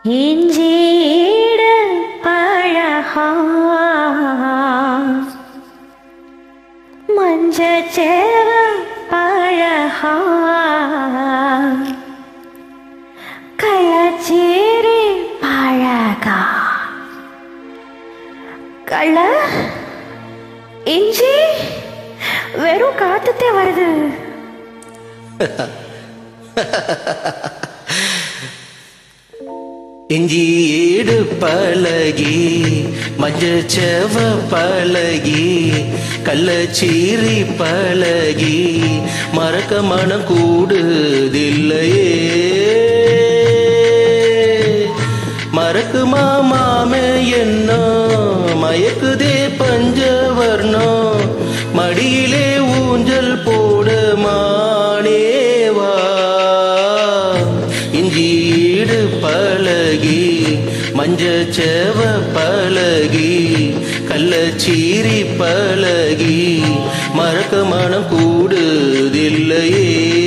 இஞ்சீடு பழகா மஞ்சச்சேவ பழகா கள்ளச்சீரி பழகா கள்ள இஞ்சி வெறும் காத்துத்தே வருது இஞ்சி ஈடு பழகி மஞ்சச்செவ பழகி கள்ளச்சீரி பழகி மறக்க மனம் கூடுதில்லையே மறக்குமா மாமே என்ன மயக்குதே பஞ்சவர்ணம் மடியிலே ஊஞ்சல் போட மானேவா இஞ்சீடு பழகி மஞ்சச்செவ பழகி கள்ளச்சீரி பழகி மறக்க மனம் கூடுதில்லையே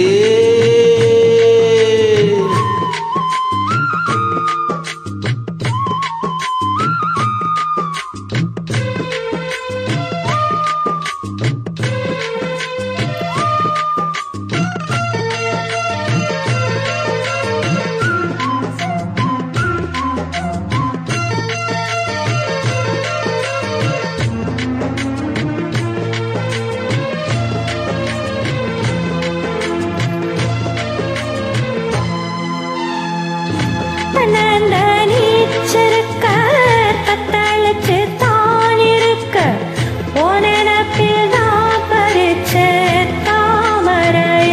தன்னந்த நீச்சிருக்க தத்தளிச்சு தான் இருக்க உனப்பில் தான் பறிச்ச தாமரைய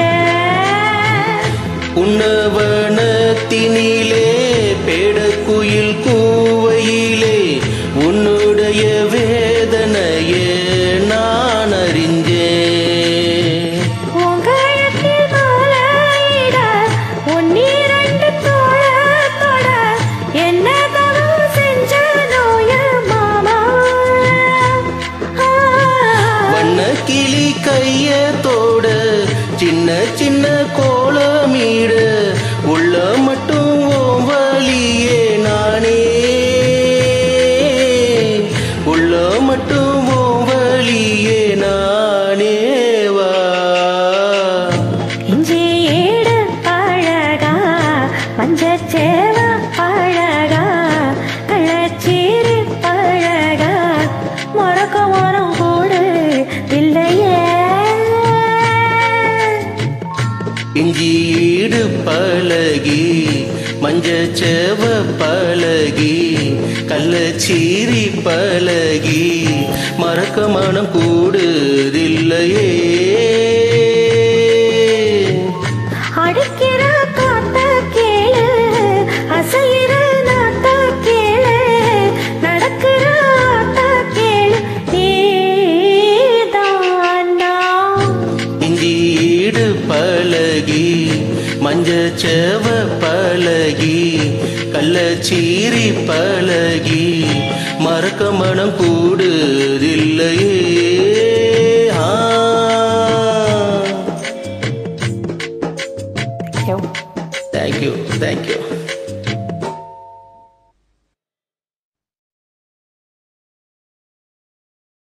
உன்னவனத்தினிலே பேடக்குயில் கூவையிலே உன்னுடைய வேதனையே நான் அறிஞ்சேன் உங்களத்தில் மாலையிட உன்னிரண்டு தோழத்தோட என்ன தவம் செஞ்ச நோய மாமா ஆ. வண்ண கிளி கையத்தோட சின்ன சின்ன கோலமீட உள்ள மட்டும் உன் வழியே நானே உள்ள மட்டும் உன் வழியே நானே வா இஞ்சி ஈடு பழகா மஞ்சச்சேவ பழகா கள்ளச்சீரி பழகா மறக்க மரம் கூடு இல்லையே இஞ்சீடு பழகி மஞ்சச்செவ பழகி கள்ளச்சீரி பழகி மறக்க மனம் கூடுதில்லையே அடிக்கிற காத்த கேளு அசைகிற நாத்த கேளு நடக்கிற ஆட்ட கேளு நீதானா இஞ்சீடு பழகி மஞ்சச்செவ பழகி கள்ளச்சீரி பழகி மறக்க மனம்